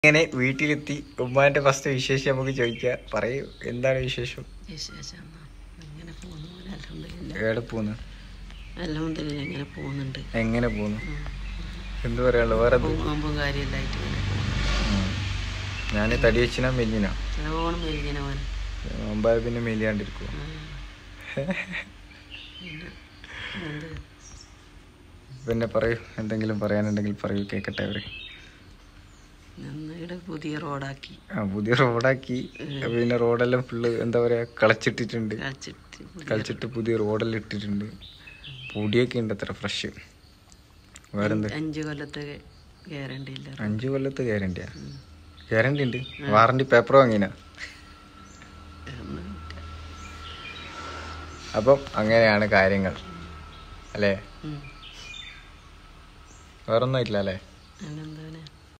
ഇങ്ങനെ വീട്ടിലെത്തി ഉമ്മാന്റെ ഫസ്റ്റ് വിശേഷം നമുക്ക് ചോദിക്കുക പറയൂ എന്താണ് വിശേഷം വിശേഷം എന്നാ? ഇങ്ങനെ പോകുന്നു അലഹമില്ല എവിടെ പോന്ന് അലഹമില്ല ഇങ്ങനെ പോകുന്നുണ്ട് എങ്ങനെ പോന്നു എന്ത് പറയാനുള്ളു വേറെ എന്ത്? നോമ്പും കാര്യമെല്ലായിട്ട് ഇങ്ങനെ പോകുന്നു ഞാന് തടി വെച്ചിനാ മെല്ലിനാ നല്ലോണം മെലിഞ്ഞിനെ പോലെ ഒമ്പത് പിന്നെ മെലിയാണ്ടിരിക്കുക പിന്നെ എന്ത് പിന്നെ പറയൂ എന്തെങ്കിലും പറയാനുണ്ടെങ്കിൽ പറയൂ കേക്കട്ടെ അവര് ഇവിടെ പുതിയ റോഡാക്കി ആ പുതിയ റോഡാക്കി പിന്നെ റോഡെല്ലാം ഫുള്ള് എന്താ പറയാ കളച്ചിട്ടിട്ടുണ്ട് കളിച്ചിട്ട് പുതിയ കളിച്ചിട്ട് പുതിയ റോഡെല്ലാം ഇട്ടിട്ടുണ്ട് പൊടിയൊക്കെ ഉണ്ട് അത്ര ഫ്രഷ് വേറെന്ത് അഞ്ച് കൊല്ലത്തെ ഗ്യാരണ്ടി ഇല്ല അഞ്ചു കൊല്ലത്ത് ഗ്യാരണ്ടിയാ ഗ്യാരണ്ടി ഉണ്ട് വാറണ്ടി പേപ്പർ വാങ്ങിനാ അപ്പം അങ്ങനെയാണ് കാര്യങ്ങൾ അല്ലേ ഉം. വേറൊന്നും ഇല്ല അല്ലേ അതിനെന്താണ്